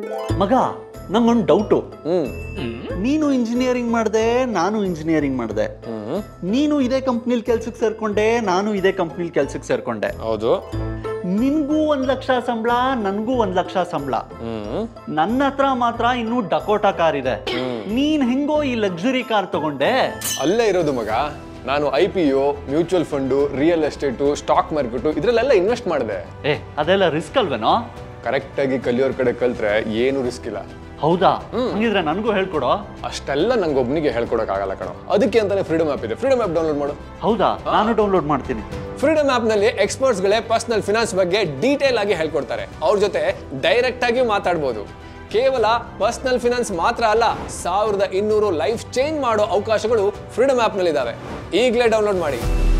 ಮಗ ನಂಗೊಂದು ಡೌಟು ಹ್ಮ್ ನೀನು ಇಂಜಿನಿಯರಿಂಗ್ ಮಾಡಿದೆ ನಾನು ಇಂಜಿನಿಯರಿಂಗ್ ಮಾಡಿದೆ ಹ್ಮ್ ನೀನು ಇದೇ ಕಂಪ್ನಿಲಿ ಕೆಲ್ಸಕ್ಕೆ ಸೇರ್ಕೊಂಡೆ ನಾನು ಇದೇ ಕಂಪ್ನಿಲಿ ಕೆಲ್ಸಕ್ಕೆ ಸೇರ್ಕೊಂಡೆ ಹೌದು ನಿನ್ಗೂ ಒಂದ್ ಲಕ್ಷ ಸಂಬಳ ನನ್ಗೂ ಒಂದ್ ಲಕ್ಷ ಸಂಬಳ ಹ್ಮ್ ನನ್ನ ಹತ್ರ ಮಾತ್ರ ಇನ್ನೂ ಡಕೋಟಾ ಕಾರ್ ಇದೆ ನೀನ್ ಹೆಂಗೋ ಈ ಲಕ್ಸುರಿ ಕಾರ್ ತಗೊಂಡೆ ಅಲ್ಲೇ ಇರೋದು ಮಗ ನಾನು I P O mutual fund real estate stock market ಇದ್ರಲ್ಲೆಲ್ಲ ಇನ್ವೆಸ್ಟ್ ಮಾಡಿದೆ ಏ ಅದೆಲ್ಲ ರಿಸ್ಕ್ ಅಲ್ವೇನೋ ಕರೆಕ್ಟಾಗಿ ಕಲಿಯೋರ್ ಕಡೆ ಕಲ್ತ್ರೆ ಏನು ರಿಸ್ಕ್ ಇಲ್ಲ ಹೌದಾ ಹಂಗಿದ್ರೆ ನನಗೂ ಹೇಳ್ಕೊಡೋ ಅಷ್ಟೆಲ್ಲ ನಂಗೆ ಒಬ್ನಿಗೆ ಹೇಳ್ಕೊಡಕ್ಕಾಗಲ್ಲ ಕಣೋ ಅದಕ್ಕೆ ಅಂತಾನೆ ಫ್ರೀಡಮ್ ಆ್ಯಪ್ ಇದೆ ಫ್ರೀಡಮ್ ಆ್ಯಪ್ ಡೌನ್ಲೋಡ್ ಮಾಡು ಹೌದಾ ನಾನು ಡೌನ್ಲೋಡ್ ಮಾಡ್ತೀನಿ ಫ್ರೀಡಮ್ ಆ್ಯಪ್ನಲ್ಲಿ ಎಕ್ಸ್ಪರ್ಟ್ಸ್ಗಳೇ ಪರ್ಸನಲ್ ಫಿನಾನ್ಸ್ ಬಗ್ಗೆ ಡೀಟೇಲ್ ಆಗಿ ಹೇಳ್ಕೊಡ್ತಾರೆ ಅವ್ರ ಜೊತೆ ಡೈರೆಕ್ಟ್ ಆಗಿ ಮಾತಾಡ್ಬೋದು ಕೇವಲ ಪರ್ಸನಲ್ ಫಿನಾನ್ಸ್ ಮಾತ್ರ ಅಲ್ಲ ಸಾವಿರದ ಇನ್ನೂರು ಲೈಫ್ ಚೇಂಜ್ ಮಾಡೋ ಅವಕಾಶಗಳು ಫ್ರೀಡಮ್ ಆ್ಯಪ್ನಲ್ಲಿದ್ದಾವೆ ಈಗಲೇ ಡೌನ್ಲೋಡ್ ಮಾಡಿ